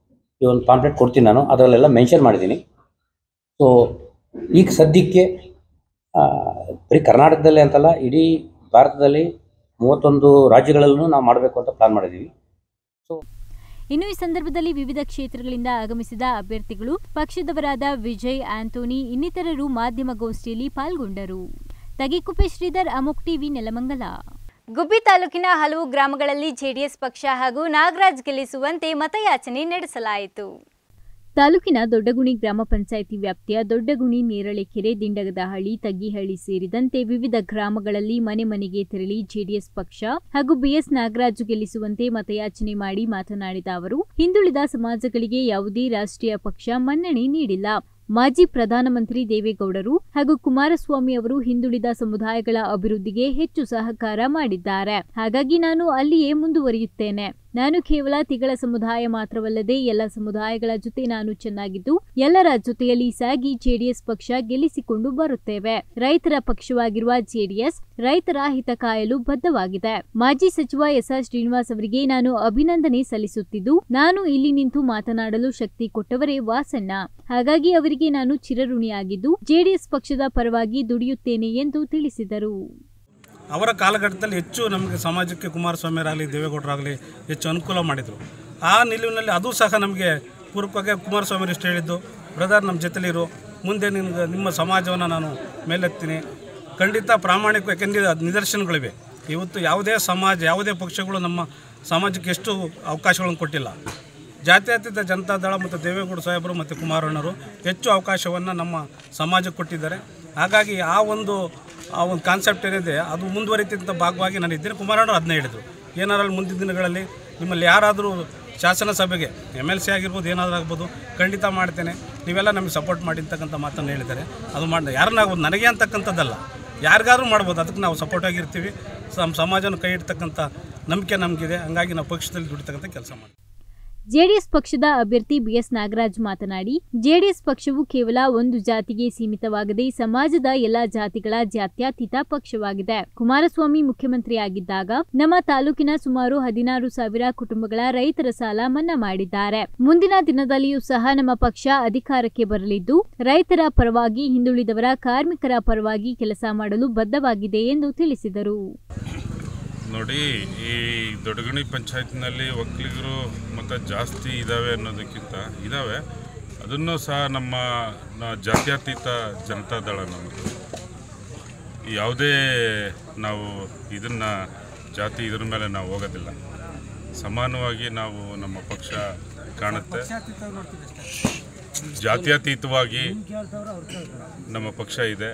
ಈ ಒಂದು ಪಾಂಪ್ಲೆಟ್ ಕೊಡ್ತೀನಿ ನಾನು ಅದರಲ್ಲೆಲ್ಲ ಮೆನ್ಷನ್ ಮಾಡಿದ್ದೀನಿ ಸೊ ಈಗ ಸದ್ಯಕ್ಕೆ ಆ, ಬರೀ ಕರ್ನಾಟಕದಲ್ಲೇ ಅಂತಲ್ಲ ಇಡೀ ಭಾರತದಲ್ಲಿ ಮೂವತ್ತೊಂದು ರಾಜ್ಯಗಳಲ್ಲೂ ನಾವು ಮಾಡಬೇಕು ಅಂತ ಪ್ಲಾನ್ ಮಾಡಿದ್ದೀವಿ ಇನ್ನು ಈ ಸಂದರ್ಭದಲ್ಲಿ ವಿವಿಧ ಕ್ಷೇತ್ರಗಳಿಂದ ಆಗಮಿಸಿದ ಅಭ್ಯರ್ಥಿಗಳು ಪಕ್ಷದವರಾದ ವಿಜಯ್ ಆಂಟೋನಿ ಇನ್ನಿತರರು ಮಾಧ್ಯಮಗೋಷ್ಠಿಯಲ್ಲಿ ಪಾಲ್ಗೊಂಡರು ತಗಿಕುಪ್ಪೆ ಶ್ರೀಧರ್ ಅಮೋಕ್ ಟಿವಿ ನೆಲಮಂಗಲ ಗುಬ್ಬಿ ತಾಲೂಕಿನ ಹಲವು ಗ್ರಾಮಗಳಲ್ಲಿ ಜೆಡಿಎಸ್ ಪಕ್ಷ ಹಾಗೂ ನಾಗರಾಜ್ ಗೆಲ್ಲಿಸುವಂತೆ ಮತಯಾಚನೆ ನಡೆಸಲಾಯಿತು ತಾಲೂಕಿನ ದೊಡ್ಡಗುಣಿ ಗ್ರಾಮ ಪಂಚಾಯಿತಿ ವ್ಯಾಪ್ತಿಯ ದೊಡ್ಡಗುಣಿ ನೇರಳೆಕೆರೆ ದಿಂಡಗದಹಳ್ಳಿ ತಗ್ಗಿಹಳ್ಳಿ ಸೇರಿದಂತೆ ವಿವಿಧ ಗ್ರಾಮಗಳಲ್ಲಿ ಮನೆ ಮನೆಗೆ ತೆರಳಿ ಜೆಡಿಎಸ್ ಪಕ್ಷ ಹಾಗೂ ಬಿಎಸ್ ನಾಗರಾಜು ಗೆಲ್ಲಿಸುವಂತೆ ಮತಯಾಚನೆ ಮಾಡಿ ಮಾತನಾಡಿದ ಅವರು ಹಿಂದುಳಿದ ಸಮಾಜಗಳಿಗೆ ಯಾವುದೇ ರಾಷ್ಟ್ರೀಯ ಪಕ್ಷ ಮನ್ನಣೆ ನೀಡಿಲ್ಲ ಮಾಜಿ ಪ್ರಧಾನಮಂತ್ರಿ ದೇವೇಗೌಡರು ಹಾಗೂ ಕುಮಾರಸ್ವಾಮಿ ಅವರು ಹಿಂದುಳಿದ ಸಮುದಾಯಗಳ ಅಭಿವೃದ್ಧಿಗೆ ಹೆಚ್ಚು ಸಹಕಾರ ಮಾಡಿದ್ದಾರೆ ಹಾಗಾಗಿ ನಾನು ಅಲ್ಲಿಯೇ ಮುಂದುವರಿಯುತ್ತೇನೆ ನಾನು ಕೇವಲ ತಿಗಳ ಸಮುದಾಯ ಮಾತ್ರವಲ್ಲದೆ ಎಲ್ಲ ಸಮುದಾಯಗಳ ಜೊತೆ ನಾನು ಚೆನ್ನಾಗಿದ್ದು ಎಲ್ಲರ ಜೊತೆಯಲ್ಲಿ ಸಾಗಿ ಜೆಡಿಎಸ್ ಪಕ್ಷ ಗೆಲ್ಲಿಸಿಕೊಂಡು ಬರುತ್ತೇವೆ ರೈತರ ಪಕ್ಷವಾಗಿರುವ ಜೆಡಿಎಸ್ ರೈತರ ಹಿತ ಕಾಯಲು ಬದ್ಧವಾಗಿದೆ ಮಾಜಿ ಸಚಿವ ಎಸ್ಆರ್ ಶ್ರೀನಿವಾಸ್ ಅವರಿಗೆ ನಾನು ಅಭಿನಂದನೆ ಸಲ್ಲಿಸುತ್ತಿದ್ದು ನಾನು ಇಲ್ಲಿ ನಿಂತು ಮಾತನಾಡಲು ಶಕ್ತಿ ಕೊಟ್ಟವರೇ ವಾಸಣ್ಣ ಹಾಗಾಗಿ ಅವರಿಗೆ ನಾನು ಚಿರಋಣಿಯಾಗಿದ್ದು ಜೆಡಿಎಸ್ ಪಕ್ಷದ ಪರವಾಗಿ ದುಡಿಯುತ್ತೇನೆ ಎಂದು ತಿಳಿಸಿದರು ಅವರ ಕಾಲಘಟ್ಟದಲ್ಲಿ ಹೆಚ್ಚು ನಮಗೆ ಸಮಾಜಕ್ಕೆ ಕುಮಾರಸ್ವಾಮಿಯರಾಗಲಿ ದೇವೇಗೌಡರಾಗಲಿ ಹೆಚ್ಚು ಅನುಕೂಲ ಮಾಡಿದರು ಆ ನಿಲುವಿನಲ್ಲಿ ಅದು ಸಹ ನಮಗೆ ಪೂರ್ವಕವಾಗಿ ಕುಮಾರಸ್ವಾಮಿ ಇಷ್ಟು ಹೇಳಿದ್ದು ಬ್ರದರ್ ನಮ್ಮ ಜೊತೆಲಿರು ಮುಂದೆ ನಿಮ್ಗೆ ನಿಮ್ಮ ಸಮಾಜವನ್ನು ನಾನು ಮೇಲೆತ್ತೀನಿ ಖಂಡಿತ ಪ್ರಾಮಾಣಿಕ ಯಾಕೆಂದರೆ ನಿದರ್ಶನಗಳಿವೆ ಇವತ್ತು ಯಾವುದೇ ಸಮಾಜ ಯಾವುದೇ ಪಕ್ಷಗಳು ನಮ್ಮ ಸಮಾಜಕ್ಕೆ ಎಷ್ಟು ಅವಕಾಶಗಳನ್ನು ಕೊಟ್ಟಿಲ್ಲ ಜಾತ್ಯತೀತ ಜನತಾದಳ ಮತ್ತು ದೇವೇಗೌಡ ಸಾಹೇಬರು ಮತ್ತು ಕುಮಾರಣ್ಣರು ಹೆಚ್ಚು ಅವಕಾಶವನ್ನು ನಮ್ಮ ಸಮಾಜಕ್ಕೆ ಕೊಟ್ಟಿದ್ದಾರೆ ಹಾಗಾಗಿ ಆ ಒಂದು ಆ ಒಂದು ಕಾನ್ಸೆಪ್ಟ್ ಏನಿದೆ ಅದು ಮುಂದುವರಿತಿದ್ದ ಭಾಗವಾಗಿ ನಾನು ಇದ್ದೇನೆ ಕುಮಾರಣ್ಣರು ಅದನ್ನೇ ಹೇಳಿದರು ಏನಾರಲ್ಲಿ ಮುಂದಿನ ದಿನಗಳಲ್ಲಿ ನಿಮ್ಮಲ್ಲಿ ಯಾರಾದರೂ ಶಾಸನ ಸಭೆಗೆ ಎಮ್ ಎಲ್ ಸಿ ಆಗಿರ್ಬೋದು ಏನಾದರೂ ಆಗ್ಬೋದು ಖಂಡಿತ ಮಾಡ್ತೇನೆ ನೀವೆಲ್ಲ ನಮಗೆ ಸಪೋರ್ಟ್ ಮಾಡಿ ಅಂತಕ್ಕಂಥ ಮಾತನ್ನು ಹೇಳಿದ್ದಾರೆ ಅದು ಮಾಡಿ ಯಾರನ್ನಾಗ್ಬೋದು ನನಗೆ ಅಂತಕ್ಕಂಥದ್ದಲ್ಲ ಯಾರಿಗಾದ್ರೂ ಮಾಡ್ಬೋದು ಅದಕ್ಕೆ ನಾವು ಸಪೋರ್ಟ್ ಆಗಿರ್ತೀವಿ ನಮ್ಮ ಸಮಾಜನ ಕೈ ಇಡ್ತಕ್ಕಂಥ ನಂಬಿಕೆ ನಮಗಿದೆ ಹಂಗಾಗಿ ನಾವು ಪಕ್ಷದಲ್ಲಿ ದುಡಿತಕ್ಕಂಥ ಕೆಲಸ ಮಾಡ್ತೀವಿ ಜೆಡಿಎಸ್ ಪಕ್ಷದ ಅಭ್ಯರ್ಥಿ ಬಿಎಸ್ ನಾಗರಾಜ್ ಮಾತನಾಡಿ ಜೆಡಿಎಸ್ ಪಕ್ಷವು ಕೇವಲ ಒಂದು ಜಾತಿಗೆ ಸೀಮಿತವಾಗದೆ ಸಮಾಜದ ಎಲ್ಲಾ ಜಾತಿಗಳ ಜಾತ್ಯತೀತ ಪಕ್ಷವಾಗಿದೆ ಕುಮಾರಸ್ವಾಮಿ ಮುಖ್ಯಮಂತ್ರಿಯಾಗಿದ್ದಾಗ ನಮ್ಮ ತಾಲೂಕಿನ ಸುಮಾರು ಹದಿನಾರು ಸಾವಿರ ಕುಟುಂಬಗಳ ರೈತರ ಸಾಲ ಮನ್ನಾ ಮಾಡಿದ್ದಾರೆ ಮುಂದಿನ ದಿನದಲ್ಲಿಯೂ ಸಹ ನಮ್ಮ ಪಕ್ಷ ಅಧಿಕಾರಕ್ಕೆ ಬರಲಿದ್ದು ರೈತರ ಪರವಾಗಿ ಹಿಂದುಳಿದವರ ಕಾರ್ಮಿಕರ ಪರವಾಗಿ ಕೆಲಸ ಮಾಡಲು ಬದ್ಧವಾಗಿದೆ ಎಂದು ತಿಳಿಸಿದರು ನೋಡಿ ಈ ದೊಡ್ಡಗಣಿ ಪಂಚಾಯತ್ನಲ್ಲಿ ಒಕ್ಕಲಿಗರು ಮತ್ತು ಜಾಸ್ತಿ ಇದ್ದಾವೆ ಅನ್ನೋದಕ್ಕಿಂತ ಇದ್ದಾವೆ ಅದನ್ನು ಸಹ ನಮ್ಮ ನ- ಜಾತ್ಯತೀತ ಜನತಾದಳ ನಮ್ಮದು ಯಾವುದೇ ನಾವು ಇದನ್ನು ಜಾತಿ ಇದ್ರ ಮೇಲೆ ನಾವು ಹೋಗೋದಿಲ್ಲ ಸಮಾನವಾಗಿ ನಾವು ನಮ್ಮ ಪಕ್ಷ ಕಾಣುತ್ತೆ ಜಾತ್ಯತೀತವಾಗಿ ನಮ್ಮ ಪಕ್ಷ ಇದೆ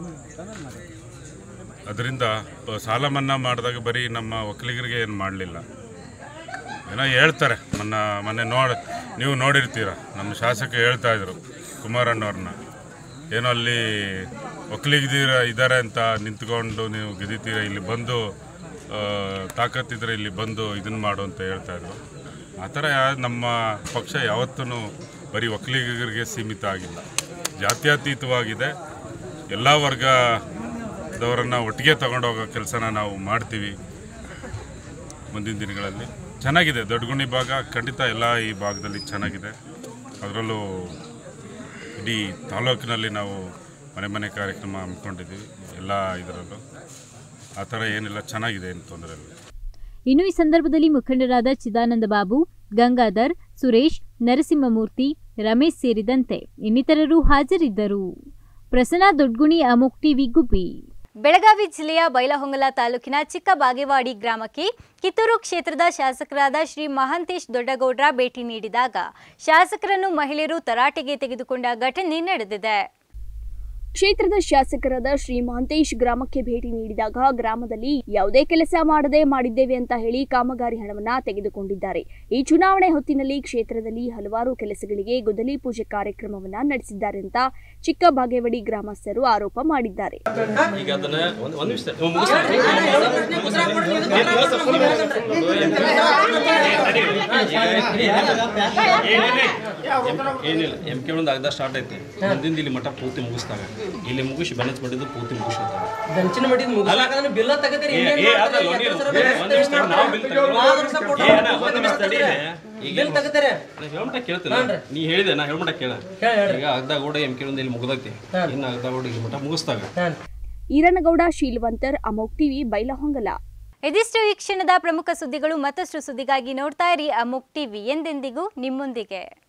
ಅದರಿಂದ ಪ- ಸಾಲ ಮನ್ನಾ ಮಾಡಿದಾಗ ಬರೀ ನಮ್ಮ ಒಕ್ಕಲಿಗರಿಗೆ ಏನು ಮಾಡಲಿಲ್ಲ ಏನೋ ಹೇಳ್ತಾರೆ ಮೊನ್ನ ಮೊನ್ನೆ ನೋಡಿ ನೀವು ನೋಡಿರ್ತೀರ ನಮ್ಮ ಶಾಸಕ ಹೇಳ್ತಾ ಇದ್ರು ಕುಮಾರಣ್ಣವ್ರನ್ನ ಏನೋ ಅಲ್ಲಿ ಒಕ್ಕಲಿಗದೀರ ಇದ್ದಾರೆ ಅಂತ ನಿಂತ್ಕೊಂಡು ನೀವು ಗೆದಿತೀರ ಇಲ್ಲಿ ಬಂದು ಆ, ತಾಕತ್ತಿದ್ರೆ ಇಲ್ಲಿ ಬಂದು ಇದನ್ನು ಮಾಡು ಅಂತ ಹೇಳ್ತಾ ಇದ್ರು ಆ ಥರ ಯಾ- ನಮ್ಮ ಪಕ್ಷ ಯಾವತ್ತೂ ಬರೀ ಒಕ್ಕಲಿಗರಿಗೆ ಸೀಮಿತ ಆಗಿಲ್ಲ ಜಾತ್ಯತೀತವಾಗಿದೆ ಎಲ್ಲ ವರ್ಗದವರನ್ನು ಒಟ್ಟಿಗೆ ತಗೊಂಡೋಗೋ ಕೆಲಸನ ನಾವು ಮಾಡ್ತೀವಿ ಮುಂದಿನ ದಿನಗಳಲ್ಲಿ ಚೆನ್ನಾಗಿದೆ ದೊಡ್ಡಗುಣಿ ಭಾಗ ಖಂಡಿತ ಎಲ್ಲ ಈ ಭಾಗದಲ್ಲಿ ಚೆನ್ನಾಗಿದೆ ಅದರಲ್ಲೂ ಇಡೀ ತಾಲೂಕಿನಲ್ಲಿ ನಾವು ಮನೆ ಮನೆ ಕಾರ್ಯಕ್ರಮ ಹಮ್ಮಿಕೊಂಡಿದ್ದೀವಿ ಎಲ್ಲ ಇದರಲ್ಲೂ ಆ ಥರ ಏನಿಲ್ಲ ಚೆನ್ನಾಗಿದೆ ಏನು ತೊಂದರೆ ಇಲ್ಲ ಇನ್ನು ಈ ಸಂದರ್ಭದಲ್ಲಿ ಮುಖಂಡರಾದ ಚಿದಾನಂದ ಬಾಬು ಗಂಗಾಧರ್ ಸುರೇಶ್ ನರಸಿಂಹಮೂರ್ತಿ ರಮೇಶ್ ಸೇರಿದಂತೆ ಇನ್ನಿತರರು ಹಾಜರಿದ್ದರು ಪ್ರಸನ್ನ ದೊಡ್ಗುಣಿ ಅಮೋಕ್ ಟಿವಿ ಗುಬ್ಬಿ ಬೆಳಗಾವಿ ಜಿಲ್ಲೆಯ ಬೈಲಹೊಂಗಲ ತಾಲೂಕಿನ ಚಿಕ್ಕ ಬಾಗೇವಾಡಿ ಗ್ರಾಮಕ್ಕೆ ಕಿತ್ತೂರು ಕ್ಷೇತ್ರದ ಶಾಸಕರಾದ ಶ್ರೀ ಮಹಾಂತೇಶ್ ದೊಡ್ಡಗೌಡ್ರ ಭೇಟಿ ನೀಡಿದಾಗ ಶಾಸಕರನ್ನು ಮಹಿಳೆಯರು ತರಾಟೆಗೆ ತೆಗೆದುಕೊಂಡ ಘಟನೆ ನಡೆದಿದೆ ಕ್ಷೇತ್ರದ ಶಾಸಕರಾದ ಶ್ರೀ ಮಹಂತೇಶ್ ಗ್ರಾಮಕ್ಕೆ ಭೇಟಿ ನೀಡಿದಾಗ ಗ್ರಾಮದಲ್ಲಿ ಯಾವುದೇ ಕೆಲಸ ಮಾಡದೆ ಮಾಡಿದ್ದೇವೆ ಅಂತ ಹೇಳಿ ಕಾಮಗಾರಿ ಹಣವನ್ನ ತೆಗೆದುಕೊಂಡಿದ್ದಾರೆ ಈ ಚುನಾವಣೆ ಹೊತ್ತಿನಲ್ಲಿ ಕ್ಷೇತ್ರದಲ್ಲಿ ಹಲವಾರು ಕೆಲಸಗಳಿಗೆ ಗುದ್ದಲಿ ಪೂಜೆ ಕಾರ್ಯಕ್ರಮವನ್ನ ನಡೆಸಿದ್ದಾರೆ ಅಂತ ಚಿಕ್ಕ ಬಾಗೇವಾಡಿ ಗ್ರಾಮಸ್ಥರು ಆರೋಪ ಮಾಡಿದ್ದಾರೆ ಈಗ ಅದನ್ನ ಒಂದ್ ಒಂದ್ ನಿಮಿಷ ನೀವು ಮುಗಿಸ್ರಿ. ಏನಿಲ್ಲ ಎಂ ಕೆ ಒಂದು ಆಗದ ಸ್ಟಾರ್ಟ್ ಐತಿ ಮುಂದಿಂದ ಇಲ್ಲಿ ಮಠ ಪೂರ್ತಿ ಮುಗಿಸ್ತಾಗ ಇಲ್ಲಿ ಮುಗಿಸಿ ಬೆನಚ್ ಮಾಡಿದ್ದು ಪೂರ್ತಿ ಮುಗಿಸ್ತಾರೆ ಬೆಂಚಿನ ಮಟ್ಟಿಗೆ ಮುಗಿಸ್ಲಾಕಂದ್ರೆ ಬಿಲ್ಲ ತೆಗತೀರಿ ಏ- ಏ, ಅದಲ್ಲ, ನೋಡಿ, ಒಂದ್ ನಿಮಿಷ ತಡಿ, ನಾವು ಬಿಲ್ ತೆಗ್ದು- ಏ, ಅಣ್ಣ, ಒಂದ್ ನಿಮಿಷ ತಡಿ ಇಲ್ಲಿ. ಈಗ ಬಿಲ್ ತೆಗತೀರಿ ನಾ ಹೇಳ್ಮಟ ಕೇಳ್ತೀನಿ ನೀ ಹೇಳಿದೆ ನಾ ಹೇಳ್ಮಟ ಕೇಳ ಈಗ ಅಗ್ದಾಗೋಡ ಎಂ ಕೆ ಒಂದು ಇಲ್ಲಿ ಮುಗ್ದೈತಿ ಇನ್ನು ಅಗ್ದಾಗೋಡ ಇಲ್ಲಿ ಮಠ ಮುಗಿಸ್ತಾಗ ಈರನಗೌಡ ಶೀಲವಂತರ್ ಅಮೋಕ್ ಟಿವಿ ಬೈಲಹೊಂಗಲ ಇದಿಷ್ಟು ಈ ಕ್ಷಣದ ಪ್ರಮುಖ ಸುದ್ದಿಗಳು ಮತ್ತಷ್ಟು ಸುದ್ದಿಗಾಗಿ ನೋಡ್ತಾ ಇರಿ ಅಮುಕ್ ಟಿವಿ ಎಂದೆಂದಿಗೂ ನಿಮ್ಮೊಂದಿಗೆ